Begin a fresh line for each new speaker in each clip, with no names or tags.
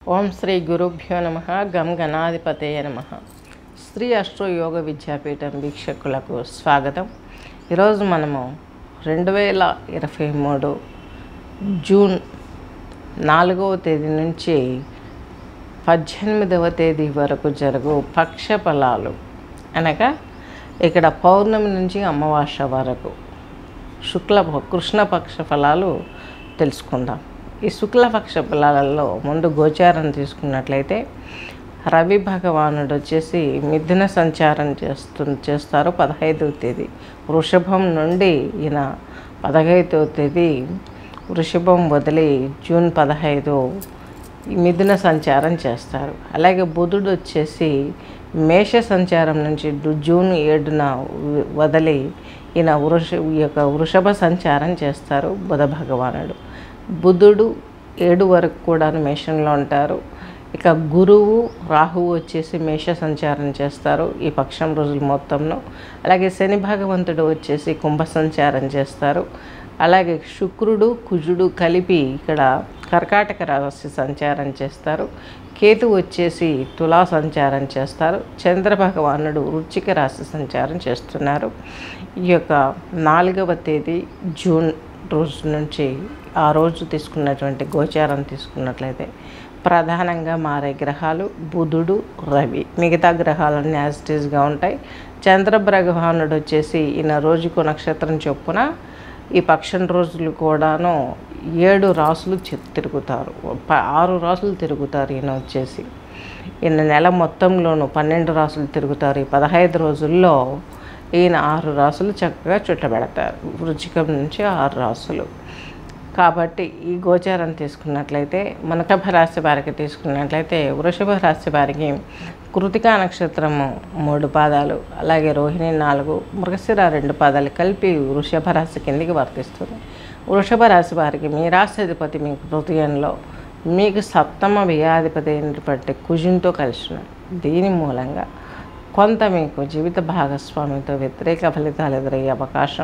ఓం శ్రీ గురుభ్యో నమ గం గణాధిపతయ నమ శ్రీ అష్టో యోగ విద్యాపీఠం వీక్షకులకు స్వాగతం ఈరోజు మనము రెండు వేల ఇరవై మూడు జూన్ నాలుగవ తేదీ నుంచి పద్దెనిమిదవ తేదీ వరకు జరుగు పక్ష ఫలాలు అనగా ఇక్కడ పౌర్ణమి నుంచి అమావాస్య వరకు శుక్ల కృష్ణపక్ష ఫలాలు తెలుసుకుందాం ఈ శుక్లపక్ష ఫలాలలో ముందు గోచారం తీసుకున్నట్లయితే రవి భగవానుడు వచ్చేసి మిథున సంచారం చేస్తు చేస్తారు పదహైదవ తేదీ వృషభం నుండి ఈయన పదహైదవ తేదీ వృషభం వదిలి జూన్ పదహైదు ఈ మిథున సంచారం చేస్తారు అలాగే బుధుడు వచ్చేసి మేష సంచారం నుంచి డు- జూన్ ఏడున వ- వదిలి ఈయన వృష ఈ యొక్క వృషభ సంచారం చేస్తారు బుధ భగవానుడు బుధుడు ఏడు వరకు కూడా మేషంలో ఉంటారు ఇక గురువు రాహువు వచ్చేసి మేష సంచారం చేస్తారు ఈ పక్షం రోజుల మొత్తంలో అలాగే శని భగవంతుడు వచ్చేసి కుంభ సంచారం చేస్తారు అలాగే శుక్రుడు కుజుడు కలిపి ఇక్కడ కర్కాటక రాశి సంచారం చేస్తారు కేతు వచ్చేసి తులా సంచారం చేస్తారు చంద్ర భగవానుడు వృచ్చిక రాశి సంచారం చేస్తున్నారు ఈ యొక్క నాలుగవ తేదీ జూన్ రోజు నుంచి ఆ రోజు తీసుకున్నటువంటి గోచారం తీసుకున్నట్లయితే ప్రధానంగా మారే గ్రహాలు బుధుడు రవి మిగతా గ్రహాలన్నీ యాజిటీస్గా ఉంటాయి చంద్ర భగవానుడు వచ్చేసి ఈయన రోజుకు నక్షత్రం చొప్పున ఈ పక్షం రోజులు కూడాను ఏడు రాసులు చి- తిరుగుతారు ప- ఆరు రాసులు తిరుగుతారు ఈయన వచ్చేసి ఈయన నెల మొత్తంలోనూ పన్నెండు రాసులు తిరుగుతారు ఈ పదహైదు రోజుల్లో ఈయన ఆరు రాసులు చక్కగా చుట్టబెడతారు వృచ్చికం నుంచి ఆరు రాసులు కాబట్టి ఈ గోచారం తీసుకున్నట్లయితే మనకభ రాశి వారికి తీసుకున్నట్లయితే వృషభ రాశి వారికి కృతికా నక్షత్రము మూడు పాదాలు అలాగే రోహిణి నాలుగు మృగశిర రెండు పాదాలు కలిపి వృషభ రాశి కిందికి వర్తిస్తుంది వృషభ రాశి వారికి మీ రాశిధిపతి మీ హృదయంలో మీకు సప్తమ వ్యయాధిపతి అయినటువంటి కుజుంతో కలిసినాడు దీని మూలంగా కొంత మీకు జీవిత భాగస్వామితో వ్యతిరేక ఫలితాలు ఎదురయ్యే అవకాశం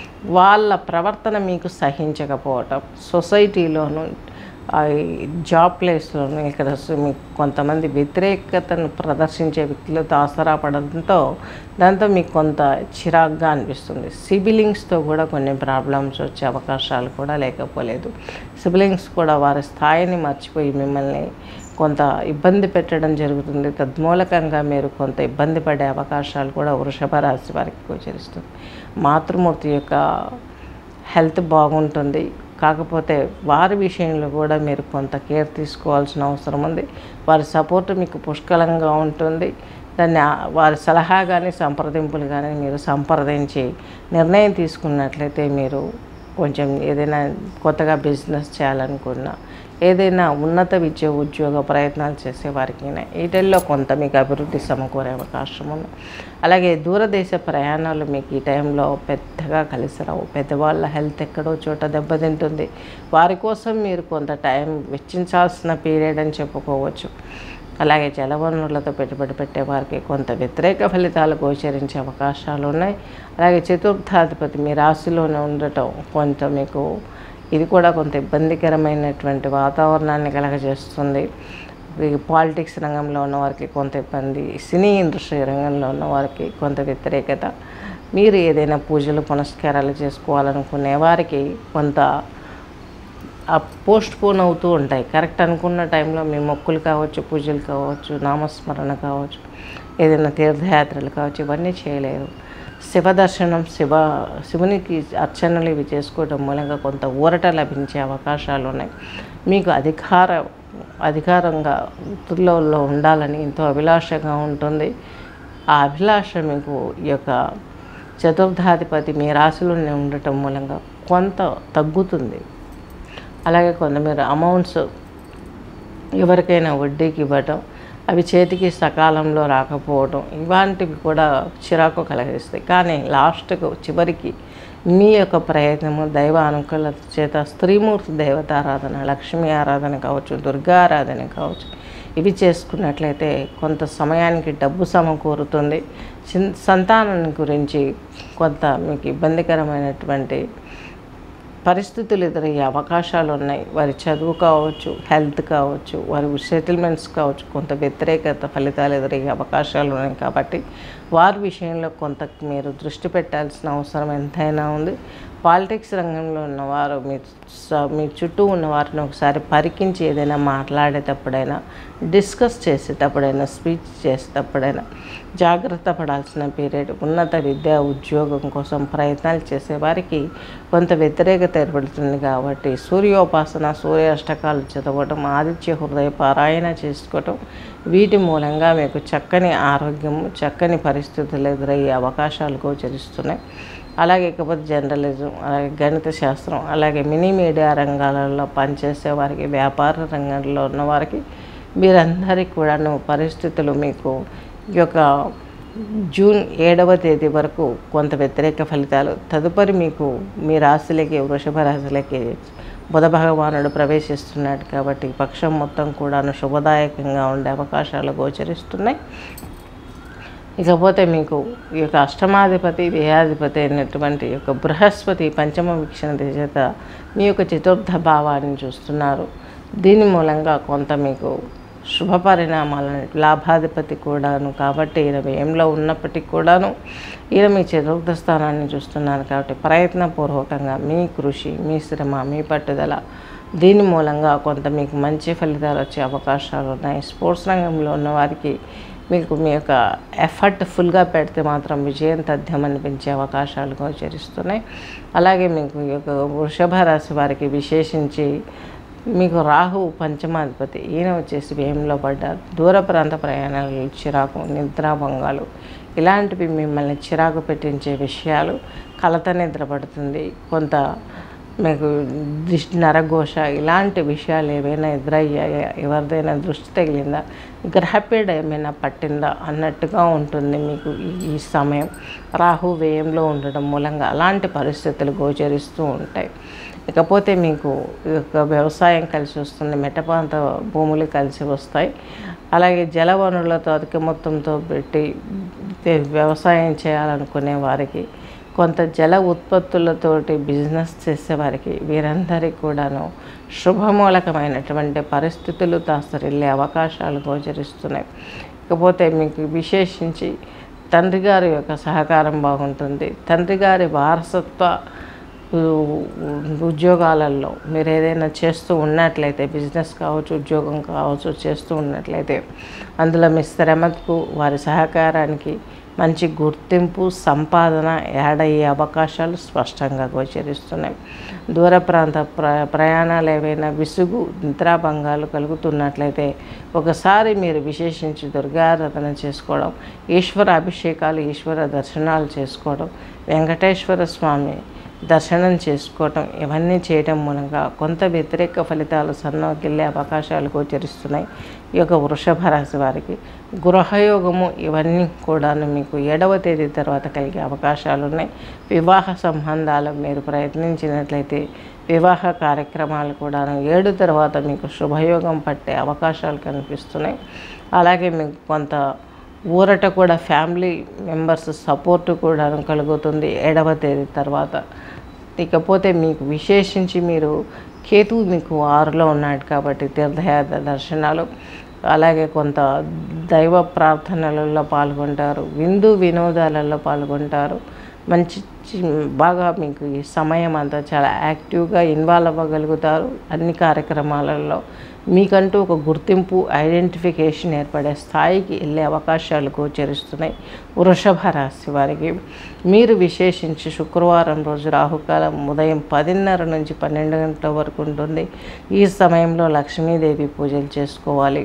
వాళ్ళ ప్రవర్తన మీకు సహించకపోవటం సొసైటీలోను ఆ ఈ జాబ్ ప్లేస్లోను ఇక్కడ స- మీకు కొంతమంది వ్యతిరేకతను ప్రదర్శించే వ్యక్తులతో ఆసరా పడడంతో దాంతో మీకు కొంత చిరాగ్గా అనిపిస్తుంది సిబిలింగ్స్తో కూడా కొన్ని ప్రాబ్లమ్స్ వచ్చే అవకాశాలు కూడా లేకపోలేదు సిబిలింగ్స్ కూడా వారి స్థాయిని మర్చిపోయి మిమ్మల్ని కొంత ఇబ్బంది పెట్టడం జరుగుతుంది తద్మూలకంగా మీరు కొంత ఇబ్బంది పడే అవకాశాలు కూడా వృషభ రాశి వారికి గోచరిస్తుంది మాతృమూర్తి యొక్క హెల్త్ బాగుంటుంది కాకపోతే వారి విషయంలో కూడా మీరు కొంత కేర్ తీసుకోవాల్సిన అవసరం ఉంది వారి సపోర్ట్ మీకు పుష్కలంగా ఉంటుంది దాన్ని ఆ- వారి సలహా కానీ సంప్రదింపులు కానీ మీరు సంప్రదించి నిర్ణయం తీసుకున్నట్లయితే మీరు కొంచెం ఏదైనా కొత్తగా బిజినెస్ చేయాలనుకున్నా ఏదైనా ఉన్నత విద్య ఉద్యోగ ప్రయత్నాలు చేసే వారికి వీటిల్లో కొంత మీకు అభివృద్ధి సమకూరే అవకాశం ఉంది అలాగే దూరదేశ ప్రయాణాలు మీకు ఈ టైంలో పెద్దగా కలిసి రావు పెద్దవాళ్ళ హెల్త్ ఎక్కడో చోట దెబ్బతింటుంది వారి కోసం మీరు కొంత టైం వెచ్చించాల్సిన పీరియడ్ అని చెప్పుకోవచ్చు అలాగే జలవనరులతో పెట్టుబడి పెట్టే వారికి కొంత వ్యతిరేక ఫలితాలు గోచరించే అవకాశాలు ఉన్నాయి అలాగే చతుర్థాధిపతి మీ రాశిలోనే ఉండటం కొంత మీకు ఇది కూడా కొంత ఇబ్బందికరమైనటువంటి వాతావరణాన్ని కలగజేస్తుంది ఈ పాలిటిక్స్ రంగంలో ఉన్న వారికి కొంత ఇబ్బంది సినీ ఇండస్ట్రీ రంగంలో ఉన్న వారికి కొంత వ్యతిరేకత మీరు ఏదైనా పూజలు పునస్కారాలు చేసుకోవాలనుకునే వారికి కొంత ఆ పోస్ట్ పోన్ అవుతూ ఉంటాయి కరెక్ట్ అనుకున్న టైంలో మీ మొక్కులు కావచ్చు పూజలు కావచ్చు నామస్మరణ కావచ్చు ఏదైనా తీర్థయాత్రలు కావచ్చు ఇవన్నీ చేయలేరు శివ దర్శనం శివ శివునికి అర్చనలు ఇవి చేసుకోవడం మూలంగా కొంత ఊరట లభించే అవకాశాలు ఉన్నాయి మీకు అధికార అధికారంగా వృత్తుల్లో ఉండాలని ఎంతో అభిలాషగా ఉంటుంది ఆ అభిలాష మీకు ఈ యొక్క చతుర్థాధిపతి మీ రాశిలోనే ఉండటం మూలంగా కొంత తగ్గుతుంది అలాగే కొంత మీరు అమౌంట్స్ ఎవరికైనా వడ్డీకి ఇవ్వటం అవి చేతికి సకాలంలో రాకపోవడం ఇలాంటివి కూడా చిరాకు కలిగిస్తాయి కానీ లాస్ట్కు చివరికి మీ యొక్క ప్రయత్నము దైవ అనుకూలత చేత స్త్రీమూర్తి దేవతారాధన లక్ష్మీ ఆరాధన కావచ్చు దుర్గా ఆరాధన కావచ్చు ఇవి చేసుకున్నట్లయితే కొంత సమయానికి డబ్బు సమకూరుతుంది చిన్ సంతానం గురించి కొంత మీకు ఇబ్బందికరమైనటువంటి పరిస్థితులు ఎదురయ్యే అవకాశాలు ఉన్నాయి వారి చదువు కావచ్చు హెల్త్ కావచ్చు వారి సెటిల్మెంట్స్ కావచ్చు కొంత వ్యతిరేకత ఫలితాలు ఎదురయ్యే అవకాశాలు ఉన్నాయి కాబట్టి వారి విషయంలో కొంత మీరు దృష్టి పెట్టాల్సిన అవసరం ఎంతైనా ఉంది పాలిటిక్స్ రంగంలో ఉన్నవారు మీ స- మీ చుట్టూ ఉన్న వారిని ఒకసారి పరికించి ఏదైనా మాట్లాడేటప్పుడైనా డిస్కస్ చేసేటప్పుడైనా స్పీచ్ చేసేటప్పుడైనా జాగ్రత్త పడాల్సిన పీరియడ్ ఉన్నత విద్యా ఉద్యోగం కోసం ప్రయత్నాలు చేసేవారికి కొంత వ్యతిరేకత ఏర్పడుతుంది కాబట్టి సూర్యోపాసన సూర్య అష్టకాలు చదవటం ఆదిత్య హృదయ పారాయణ చేసుకోవటం వీటి మూలంగా మీకు చక్కని ఆరోగ్యము చక్కని పరిస్థితులు ఎదురయ్యే అవకాశాలు గోచరిస్తున్నాయి అలాగే ఇకపోతే జర్నలిజం అలాగే గణిత శాస్త్రం అలాగే మినీ మీడియా రంగాలలో పనిచేసే వారికి వ్యాపార రంగంలో ఉన్న వారికి మీరందరికీ కూడాను పరిస్థితులు మీకు ఈ యొక్క జూన్ ఏడవ తేదీ వరకు కొంత వ్యతిరేక ఫలితాలు తదుపరి మీకు మీ రాశిలోకి వృషభ రాశిలోకి బుధ భగవానుడు ప్రవేశిస్తున్నాడు కాబట్టి ఈ పక్షం మొత్తం కూడాను శుభదాయకంగా ఉండే అవకాశాలు గోచరిస్తున్నాయి ఇకపోతే మీకు ఈ యొక్క అష్టమాధిపతి వ్యయాధిపతి అయినటువంటి ఈ యొక్క బృహస్పతి పంచమ వీక్షణ చేత మీ యొక్క చతుర్థ భావాన్ని చూస్తున్నారు దీని మూలంగా కొంత మీకు శుభ పరిణామాలను లాభాధిపతి కూడాను కాబట్టి ఈయన వ్యయంలో ఉన్నప్పటికీ కూడాను ఈయన మీ చతుర్థ స్థానాన్ని చూస్తున్నారు కాబట్టి ప్రయత్నపూర్వకంగా మీ కృషి మీ శ్రమ మీ పట్టుదల దీని మూలంగా కొంత మీకు మంచి ఫలితాలు వచ్చే అవకాశాలు ఉన్నాయి స్పోర్ట్స్ రంగంలో ఉన్న వారికి మీకు మీ యొక్క ఎఫర్ట్ ఫుల్గా పెడితే మాత్రం విజయం తథ్యం అనిపించే అవకాశాలు గోచరిస్తున్నాయి అలాగే మీకు ఈ యొక్క వృషభ రాశి వారికి విశేషించి మీకు రాహు పంచమాధిపతి ఈయన వచ్చేసి వ్యయంలో పడ్డారు దూర ప్రాంత ప్రయాణాలు చిరాకు నిద్రాభంగాలు ఇలాంటివి మిమ్మల్ని చిరాకు పెట్టించే విషయాలు కలత నిద్ర పడుతుంది కొంత మీకు దృష్టి నరఘోష ఇలాంటి విషయాలు ఏవైనా ఎదురయ్యాయా ఎవరిదైనా దృష్టి తగిలిందా గ్రహపీడ ఏమైనా పట్టిందా అన్నట్టుగా ఉంటుంది మీకు ఈ- ఈ సమయం రాహు వ్యయంలో ఉండడం మూలంగా అలాంటి పరిస్థితులు గోచరిస్తూ ఉంటాయి ఇకపోతే మీకు ఈ యొక్క వ్యవసాయం కలిసి వస్తుంది మెట్టపాంత భూములు కలిసి వస్తాయి అలాగే జల వనరులతో అధిక మొత్తంతో పెట్టి తే- వ్యవసాయం చేయాలనుకునే వారికి కొంత జల ఉత్పత్తులతోటి బిజినెస్ చేసేవారికి వీరందరికీ కూడాను శుభమూలకమైనటువంటి పరిస్థితులు తాసరిల్లే అవకాశాలు గోచరిస్తున్నాయి ఇకపోతే మీకు విశేషించి తండ్రి గారి యొక్క సహకారం బాగుంటుంది తండ్రి గారి వారసత్వ ఉ- ఉద్యోగాలలో మీరు ఏదైనా చేస్తూ ఉన్నట్లయితే బిజినెస్ కావచ్చు ఉద్యోగం కావచ్చు చేస్తూ ఉన్నట్లయితే అందులో మీ శ్రమకు వారి సహకారానికి మంచి గుర్తింపు సంపాదన యాడ్ అయ్యే అవకాశాలు స్పష్టంగా గోచరిస్తున్నాయి దూర ప్రాంత ప్ర ప్రయాణాలు ఏవైనా విసుగు నిద్రాభంగాలు కలుగుతున్నట్లయితే ఒకసారి మీరు విశేషించి దుర్గారాధన చేసుకోవడం ఈశ్వర అభిషేకాలు ఈశ్వర దర్శనాలు చేసుకోవడం వెంకటేశ్వర స్వామి దర్శనం చేసుకోవటం ఇవన్నీ చేయటం మూలంగా కొంత వ్యతిరేక ఫలితాలు సన్నగిల్లే అవకాశాలు గోచరిస్తున్నాయి ఈ యొక్క వృషభ రాశి వారికి గృహయోగము ఇవన్నీ కూడాను మీకు ఏడవ తేదీ తర్వాత కలిగే అవకాశాలు ఉన్నాయి వివాహ సంబంధాలు మీరు ప్రయత్నించినట్లయితే వివాహ కార్యక్రమాలు కూడాను ఏడు తర్వాత మీకు శుభయోగం పట్టే అవకాశాలు కనిపిస్తున్నాయి అలాగే మీకు కొంత ఊరట కూడా ఫ్యామిలీ మెంబర్స్ సపోర్ట్ కూడా కలుగుతుంది ఏడవ తేదీ తర్వాత ఇకపోతే మీకు విశేషించి మీరు కేతువు మీకు ఆరులో ఉన్నాడు కాబట్టి తీర్థయాత్ర దర్శనాలు అలాగే కొంత దైవ ప్రార్థనలలో పాల్గొంటారు విందు వినోదాలలో పాల్గొంటారు మంచి చి- బాగా మీకు ఈ సమయం అంతా చాలా యాక్టివ్గా ఇన్వాల్వ్ అవ్వగలుగుతారు అన్ని కార్యక్రమాలలో మీకంటూ ఒక గుర్తింపు ఐడెంటిఫికేషన్ ఏర్పడే స్థాయికి వెళ్ళే అవకాశాలు గోచరిస్తున్నాయి వృషభ రాశి వారికి మీరు విశేషించి శుక్రవారం రోజు రాహుకాలం ఉదయం పదిన్నర నుంచి పన్నెండు గంటల వరకు ఉంటుంది ఈ సమయంలో లక్ష్మీదేవి పూజలు చేసుకోవాలి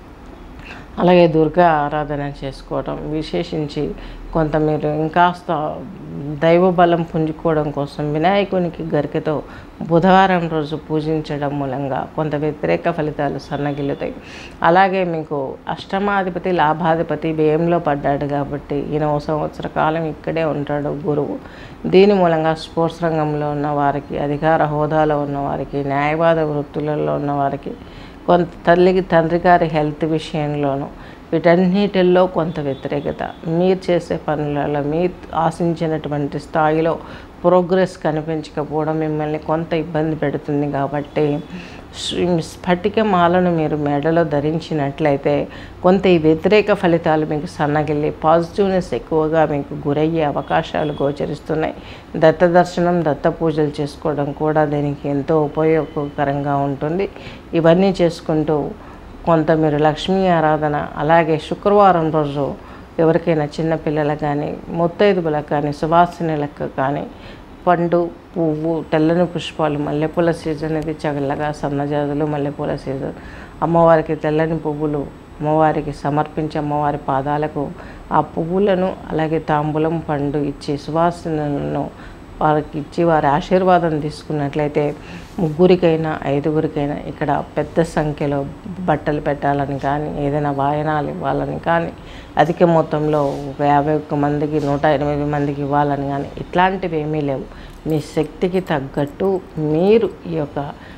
అలాగే దుర్గా ఆరాధన చేసుకోవడం విశేషించి కొంత మీరు ఇంకాస్త దైవ బలం పుంజుకోవడం కోసం వినాయకునికి గరికతో బుధవారం రోజు పూజించడం మూలంగా కొంత వ్యతిరేక ఫలితాలు సన్నగిల్లుతాయి అలాగే మీకు అష్టమాధిపతి లాభాధిపతి వ్యయంలో పడ్డాడు కాబట్టి ఈయన ఓ సంవత్సర కాలం ఇక్కడే ఉంటాడు గురువు దీని మూలంగా స్పోర్ట్స్ రంగంలో ఉన్న వారికి అధికార హోదాలో ఉన్న వారికి న్యాయవాద వృత్తులలో ఉన్న వారికి కొంత తల్లికి తండ్రి గారి హెల్త్ విషయంలోనూ వీటన్నిటిల్లో కొంత వ్యతిరేకత మీరు చేసే పనులలో మీరు ఆశించినటువంటి స్థాయిలో ప్రోగ్రెస్ కనిపించకపోవడం మిమ్మల్ని కొంత ఇబ్బంది పెడుతుంది కాబట్టి శ్రీ- స్ఫటిక మాలను మీరు మెడలో ధరించినట్లయితే కొంత ఈ వ్యతిరేక ఫలితాలు మీకు సన్నగిల్లి పాజిటివ్నెస్ ఎక్కువగా మీకు గురయ్యే అవకాశాలు గోచరిస్తున్నాయి దత్త దర్శనం దత్త పూజలు చేసుకోవడం కూడా దీనికి ఎంతో ఉపయోగకరంగా ఉంటుంది ఇవన్నీ చేసుకుంటూ కొంత మీరు లక్ష్మీ ఆరాధన అలాగే శుక్రవారం రోజు ఎవరికైనా చిన్నపిల్లలకు కానీ ముత్తైదువులకు కానీ సువాసినులకు కానీ పండు పువ్వు తెల్లని పుష్పాలు మల్లెపూల సీజన్ ఇది చల్లగా సన్నజాజులు మల్లెపూల సీజన్ అమ్మవారికి తెల్లని పువ్వులు అమ్మవారికి సమర్పించి అమ్మవారి పాదాలకు ఆ పువ్వులను అలాగే తాంబూలం పండు ఇచ్చి సువాసనలను వారికి ఇచ్చి వారి ఆశీర్వాదం తీసుకున్నట్లయితే ముగ్గురికైనా ఐదుగురికైనా ఇక్కడ పెద్ద సంఖ్యలో బట్టలు పెట్టాలని కానీ ఏదైనా వాయనాలు ఇవ్వాలని కానీ అధిక మొత్తంలో ఒక యాభై ఒక్క మందికి నూట ఎనిమిది మందికి ఇవ్వాలని కానీ ఇట్లాంటివి ఏమీ లేవు మీ శక్తికి తగ్గట్టు మీరు ఈ యొక్క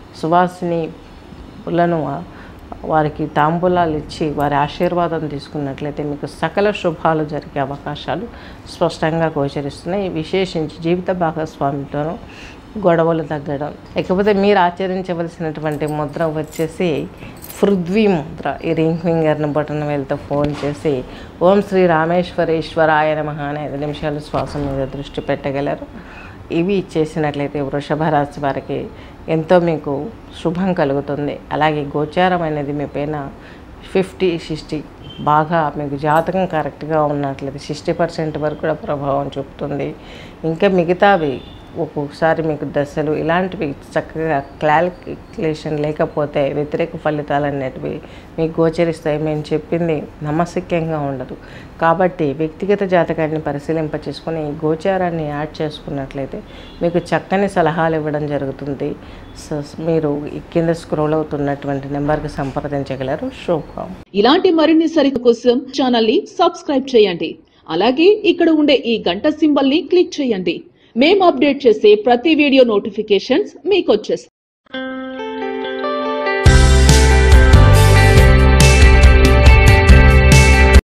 సువాసినిలను వారికి తాంబూలాలు ఇచ్చి వారి ఆశీర్వాదం తీసుకున్నట్లయితే మీకు సకల శుభాలు జరిగే అవకాశాలు స్పష్టంగా గోచరిస్తున్నాయి విశేషించి జీవిత భాగస్వామితోనూ గొడవలు తగ్గడం ఇకపోతే మీరు ఆచరించవలసినటువంటి ముద్ర వచ్చేసి పృథ్వీ ముద్ర ఈ రింగ్ ఫింగర్ని బటన్ వేలతో ఫోన్ చేసి ఓం శ్రీ రామేశ్వరేశ్వరాయ నమః అని ఐదు నిమిషాలు శ్వాస మీద దృష్టి పెట్టగలరు ఇవి చేసినట్లయితే వృషభ రాశి వారికి ఎంతో మీకు శుభం కలుగుతుంది అలాగే గోచారం అనేది మీ పైన ఫిఫ్టీ సిక్స్టీ బాగా మీకు జాతకం కరెక్ట్గా ఉన్నట్లయితే సిక్స్టీ పర్సెంట్ వరకు కూడా ప్రభావం చూపుతుంది ఇంకా మిగతావి ఒక్కొక్కసారి మీకు దశలు ఇలాంటివి చక్కగా క్లారిఫికేషన్ లేకపోతే వ్యతిరేక ఫలితాలు అనేటివి మీకు గోచరిస్తాయి మేము చెప్పింది నమ్మశక్యంగా ఉండదు కాబట్టి వ్యక్తిగత జాతకాన్ని పరిశీలింప చేసుకుని ఈ గోచారాన్ని యాడ్ చేసుకున్నట్లయితే మీకు చక్కని సలహాలు ఇవ్వడం జరుగుతుంది సో మీరు ఈ కింద స్క్రోల్ అవుతున్నటువంటి నెంబర్కి సంప్రదించగలరు శుభం
ఇలాంటి మరిన్ని సరిత కోసం ఛానల్ ని సబ్స్క్రైబ్ చేయండి అలాగే ఇక్కడ ఉండే ఈ గంట సింబల్ ని క్లిక్ చేయండి మేము అప్డేట్ చేసే ప్రతి వీడియో నోటిఫికేషన్స్ మీకు వచ్చేస్తాయి